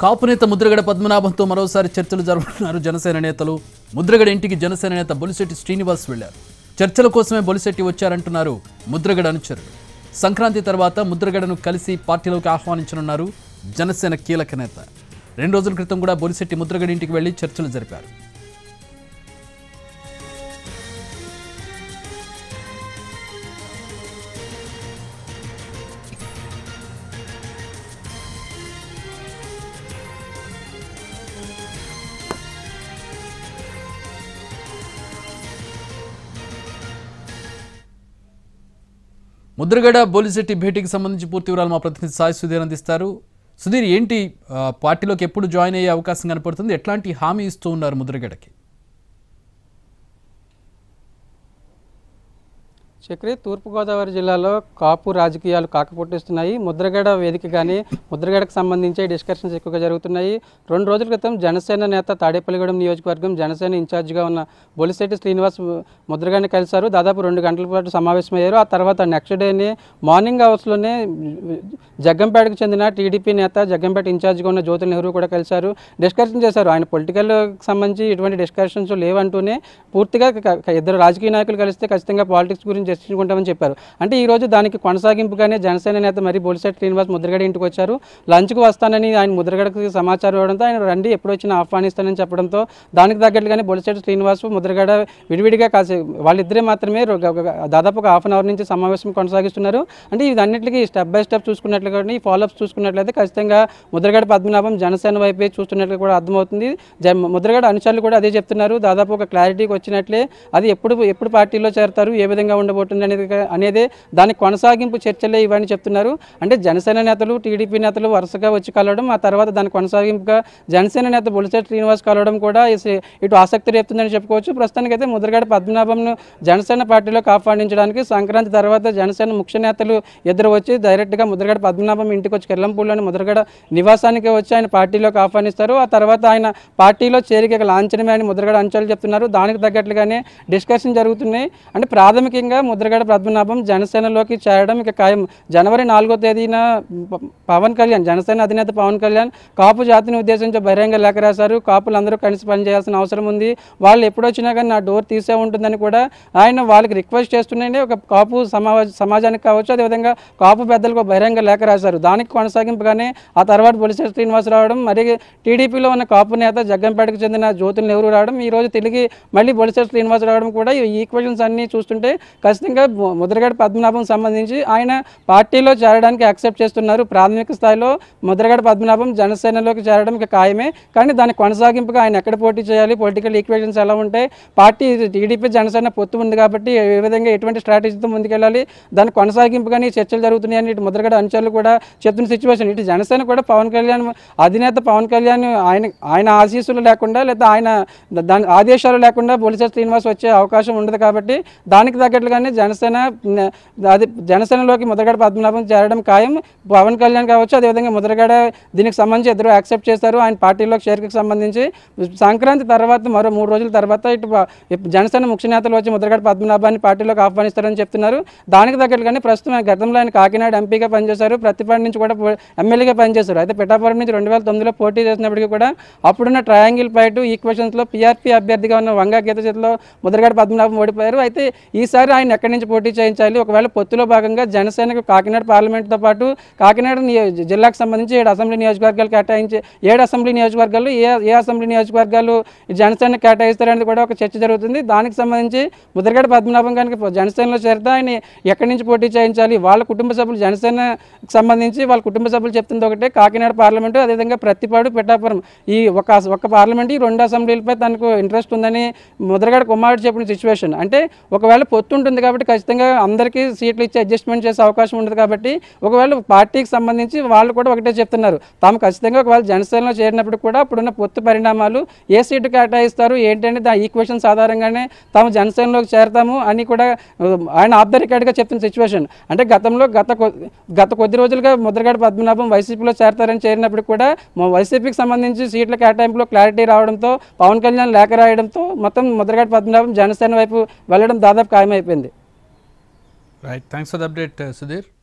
కాపు నేత ముద్రగడ పద్మనాభంతో మరోసారి చర్చలు జరుపుతున్నారు జనసేన నేతలు ముద్రగడ ఇంటికి జనసేన నేత బొలిశెట్టి శ్రీనివాస్ వెళ్లారు చర్చల కోసమే బొలిశెట్టి వచ్చారంటున్నారు ముద్రగడ అనుచరులు సంక్రాంతి తర్వాత ముద్రగడను కలిసి పార్టీలోకి ఆహ్వానించనున్నారు జనసేన కీలక నేత రెండు రోజుల క్రితం కూడా బొలిశెట్టి ముద్రగడ ఇంటికి వెళ్లి చర్చలు జరిపారు ముద్రగడ బోలిశెట్టి భేటీకి సంబంధించి పూర్తి వివరాలు మా ప్రతినిధి సాయి సుధీర్ అందిస్తారు సుధీర్ ఏంటి ఆ, పార్టీలోకి ఎప్పుడు జాయిన్ అయ్యే అవకాశం కనపడుతుంది ఎట్లాంటి హామీ ఇస్తూ ఉన్నారు ముద్రగడకి చక్రి తూర్పుగోదావరి జిల్లాలో కాపు రాజకీయాలు కాకపుట్టిస్తున్నాయి ముద్రగడ వేదిక కానీ ముద్రగడకు సంబంధించి డిస్కషన్స్ ఎక్కువగా జరుగుతున్నాయి రెండు రోజుల క్రితం జనసేన నేత తాడేపల్లిగూడెం నియోజకవర్గం జనసేన ఇన్ఛార్జిగా ఉన్న బొలిశెట్టి శ్రీనివాస్ ముద్రగడని కలిశారు దాదాపు రెండు గంటల పాటు సమావేశమయ్యారు ఆ తర్వాత నెక్స్ట్ డేని మార్నింగ్ అవర్స్లోనే జగ్గంపేటకు చెందిన టీడీపీ నేత జగ్గంపేట ఇన్ఛార్జిగా ఉన్న జ్యోతి నెహ్రూ కూడా కలిశారు డిస్కషన్ చేశారు ఆయన పొలిటికల్ సంబంధించి ఇటువంటి డిస్కషన్స్ లేవంటూనే పూర్తిగా క- క- ఇద్దరు రాజకీయ నాయకులు కలిస్తే ఖచ్చితంగా పాలిటిక్స్ గురించి చర్చించుకుంటామని చెప్పారు అంటే ఈ రోజు దానికి కొనసాగింపుగానే జనసేన నేత మరి బొలిశెట్టి శ్రీనివాస్ ముద్రగడ ఇంటికి వచ్చారు లంచ్కి వస్తానని ఆయన ముద్రగడకు సమాచారం ఇవ్వడంతో ఆయన రండి ఎప్పుడు వచ్చినా ఆహ్వానిస్తానని చెప్పడంతో దానికి తగ్గట్టుగానే బొలిశెట్టి శ్రీనివాస్ ముద్రగడ విడివిడిగా కాసే వాళ్ళిద్దరే మాత్రమే రో- గ- గ- దాదాపు ఒక హాఫ్ అన్ అవర్ నుంచి సమావేశం కొనసాగిస్తున్నారు అంటే ఇది అన్నిటికీ స్టెప్ బై స్టెప్ చూసుకున్నట్లు కానీ ఫాలోఅప్స్ చూసుకున్నట్లయితే ఖచ్చితంగా ముద్రగడ పద్మనాభం జనసేన వైపే చూస్తున్నట్లు కూడా అర్థమవుతుంది జ ముద్రగడ అనుచరులు కూడా అదే చెప్తున్నారు దాదాపు ఒక క్లారిటీకి వచ్చినట్లే అది ఎప్పుడు ఎప్పుడు పార్టీలో చేరతారు ఏ విధంగా ఉండబోతుంది అనేది అనేదే దానికి కొనసాగింపు చర్చలే ఇవన్నీ చెప్తున్నారు అంటే జనసేన నేతలు టీడీపీ నేతలు వరుసగా వచ్చి కలవడం ఆ తర్వాత దాని కొనసాగింపుగా జనసేన నేత బొలిశెట్టి శ్రీనివాస్ కలవడం కూడా ఇస్- ఇటు ఆసక్తి రేపుతుందని చెప్పుకోవచ్చు ప్రస్తుతానికైతే ముద్రగడ పద్మనాభంను జనసేన పార్టీలోకి ఆహ్వానించడానికి సంక్రాంతి తర్వాత జనసేన ముఖ్య నేతలు ఇద్దరు వచ్చి డైరెక్ట్గా ముద్రగడ పద్మనాభం ఇంటికి వచ్చి కెల్లంపూడిలోని ముద్రగడ నివాసానికి వచ్చి ఆయన పార్టీలోకి ఆహ్వానిస్తారు ఆ తర్వాత ఆయన పార్టీలో చేరిక లాంఛనమే అని ముద్రగడ అంశాలు చెప్తున్నారు దానికి తగ్గట్లుగానే డిస్కషన్ జరుగుతున్నాయి అంటే ప్రాథమికంగా ముద్రగడ పద్మనాభం జనసేనలోకి చేరడం ఇక ఖాయం జనవరి నాలుగో తేదీన ప- పవన్ కళ్యాణ్ జనసేన అధినేత పవన్ కళ్యాణ్ కాపు జాతిని ఉద్దేశించి బహిరంగ లేఖ రాశారు కాపులందరూ కలిసి పనిచేయాల్సిన అవసరం ఉంది వాళ్ళు ఎప్పుడు వచ్చినా కానీ నా డోర్ తీసే ఉంటుందని కూడా ఆయన వాళ్ళకి రిక్వెస్ట్ చేస్తున్నాయండి ఒక కాపు సమాజ సమాజానికి కావచ్చు అదేవిధంగా కాపు పెద్దలకు ఒక బహిరంగ లేఖ రాశారు దానికి కొనసాగింపుగానే ఆ తర్వాత బొలిశెట్టి శ్రీనివాస్ రావడం మరి టీడీపీలో ఉన్న కాపు నేత జగ్గంపేటకు చెందిన జ్యోతులు నెహ్రూ రావడం ఈ రోజు తిరిగి మళ్ళీ బొలిశెట్టి శ్రీనివాస్ రావడం కూడా ఈ ఈక్వేషన్స్ అన్ని చూస్తుంటే ఖచ్చితంగా ము- ముద్రగడ పద్మనాభం సంబంధించి ఆయన పార్టీలో చేరడానికి యాక్సెప్ట్ చేస్తున్నారు ప్రాథమిక స్థాయిలో ముద్రగడ పద్మనాభం జనసేనలోకి చేరడం ఇక ఖాయమే కానీ దాని కొనసాగింపుగా ఆయన ఎక్కడ పోటీ చేయాలి పొలిటికల్ ఈక్వేషన్స్ ఎలా ఉంటాయి పార్టీ టీడీపీ జనసేన పొత్తు ఉంది కాబట్టి ఏ విధంగా ఎటువంటి స్ట్రాటజీతో ముందుకెళ్ళాలి దాని కొనసాగింపుగానే ఈ చర్చలు జరుగుతున్నాయని ఇటు ముద్రగడ అనుచరులు కూడా చెప్తున్న సిచ్యువేషన్ ఇటు జనసేన కూడా పవన్ కళ్యాణ్ అధినేత పవన్ కళ్యాణ్ ఆయన ఆయన ఆశీస్సులు లేకుండా లేదా ఆయన దాని ఆదేశాలు లేకుండా బొలిశెట్టి శ్రీనివాస్ వచ్చే అవకాశం ఉండదు కాబట్టి దానికి తగ్గట్లుగానే జనసేన న- అది జనసేనలోకి ముద్రగడ పద్మనాభం చేరడం ఖాయం పవన్ కళ్యాణ్ కావచ్చు అదేవిధంగా ముద్రగడ దీనికి సంబంధించి ఇద్దరు యాక్సెప్ట్ చేస్తారు ఆయన పార్టీలోకి చేరికకు సంబంధించి సంక్రాంతి తర్వాత మరో మూడు రోజుల తర్వాత ఇటు ప- ఇప్పు జనసేన ముఖ్య నేతలు వచ్చి ముద్రగడ పద్మనాభాన్ని పార్టీలోకి ఆహ్వానిస్తారని చెప్తున్నారు దానికి తగ్గట్టుగానే ప్రస్తుతం ఆయన గతంలో ఆయన కాకినాడ ఎంపీగా పనిచేశారు ప్రతిపాటి నుంచి కూడా పో- ఎమ్మెల్యేగా పనిచేశారు అయితే పిఠాపురం నుంచి రెండు వేల తొమ్మిదిలో పోటీ చేసినప్పటికీ కూడా అప్పుడున్న ట్రయాంగిల్ ఫైట్ ఈక్వేషన్స్లో పీఆర్పీ అభ్యర్థిగా ఉన్న వంగా గీత చేతిలో ముద్రగడ పద్మనాభం ఓడిపోయారు అయితే ఈసారి ఆయన ఎక్కడి నుంచి పోటీ చేయించాలి ఒకవేళ పొత్తులో భాగంగా జనసేనకు కాకినాడ పార్లమెంట్తో పాటు కాకినాడ నియో- జిల్లాకు సంబంధించి ఏడు అసెంబ్లీ నియోజకవర్గాలు కేటాయించి ఏడు అసెంబ్లీ నియోజకవర్గాలు ఏ ఏ అసెంబ్లీ నియోజకవర్గాలు జనసేన కేటాయిస్తారనేది కూడా ఒక చర్చ జరుగుతుంది దానికి సంబంధించి ముద్రగడ పద్మనాభం కనుక జనసేనలో చేరితే ఆయన ఎక్కడి నుంచి పోటీ చేయించాలి వాళ్ళ కుటుంబ సభ్యులు జనసేనకు సంబంధించి వాళ్ళ కుటుంబ సభ్యులు చెప్తుంది ఒకటే కాకినాడ పార్లమెంటు అదేవిధంగా ప్రతిపాడు పిఠాపురం ఈ ఒక ఒక పార్లమెంట్ ఈ రెండు అసెంబ్లీలపై తనకు ఇంట్రెస్ట్ ఉందని ముద్రగడ కుమారుడు చెప్పిన సిచ్యువేషన్ అంటే ఒకవేళ పొత్తు ఉంటుంది కాబట్టి ఖచ్చితంగా అందరికీ సీట్లు ఇచ్చి అడ్జస్ట్మెంట్ చేసే అవకాశం ఉండదు కాబట్టి ఒకవేళ పార్టీకి సంబంధించి వాళ్ళు కూడా ఒకటే చెప్తున్నారు తాము ఖచ్చితంగా ఒకవేళ జనసేనలో చేరినప్పుడు కూడా అప్పుడున్న పొత్తు పరిణామాలు ఏ సీటు కేటాయిస్తారు ఏంటంటే దా ఈక్వేషన్స్ ఆధారంగానే తాము జనసేనలోకి చేరతాము అని కూడా ఆ, ఆయన ఆఫ్ ద రికార్డ్గా చెప్తున్న సిచ్యువేషన్ అంటే గతంలో గత కొ- గత కొద్ది రోజులుగా ముద్రగడ పద్మనాభం వైసీపీలో చేరతారని చేరినప్పుడు కూడా మా వైసీపీకి సంబంధించి సీట్ల కేటాయింపులో క్లారిటీ రావడంతో పవన్ కళ్యాణ్ లేఖ రాయడంతో మొత్తం ముద్రగడ పద్మనాభం జనసేన వైపు వెళ్ళడం దాదాపు ఖాయమైపోయింది right thanks for the update Sudheer